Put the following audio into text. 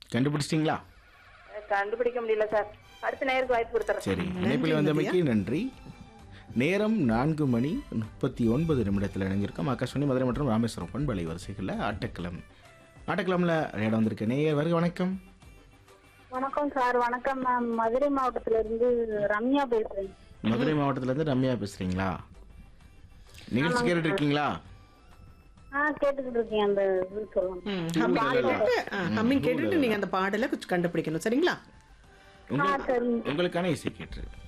கண்டுபிடிச்சிட்டிங்களா கண்டுபிடிக்க முடியல சார் அடுத்த நேருக்கு வாய்ப்பு கொடுத்துறேன் சரி இணைப்பில் வந்தமைக்கு நன்றி நேரம் நான்கு மணி முப்பத்தி ஒன்பது நிமிடத்தில் இணைஞ்சிருக்கோம் ஆகாஷ்வாணி மதுரை மற்றும் ராமேஸ்வரம் பண்பலை வரிசைகளில் ஆட்டக்கிழம் ஆட்டக்கிழமில் இடம் வந்திருக்க நேயர் வருக வணக்கம் வணக்கம் சார் வணக்கம் மேம் மதுரை மாவட்டத்துல இருந்து ரம்யா பேசுறேன் மதுரை மாவட்டத்திலேருந்து ரம்யா பேசுகிறீங்களா நிகழ்ச்சி கேட்டுட்டு இருக்கீங்களா ஆ கேட்டுக்கிட்டு இருக்கேன் அந்த இது சொல்லுங்க ம், humming கேட்டுட்டு, ஆ, humming கேட்டுட்டு நீங்க அந்த பாடலை கொஞ்சம் கண்டுபிடிக்கணும் சரிங்களா உங்களுக்கு உங்களுக்கான இசை கேட்டு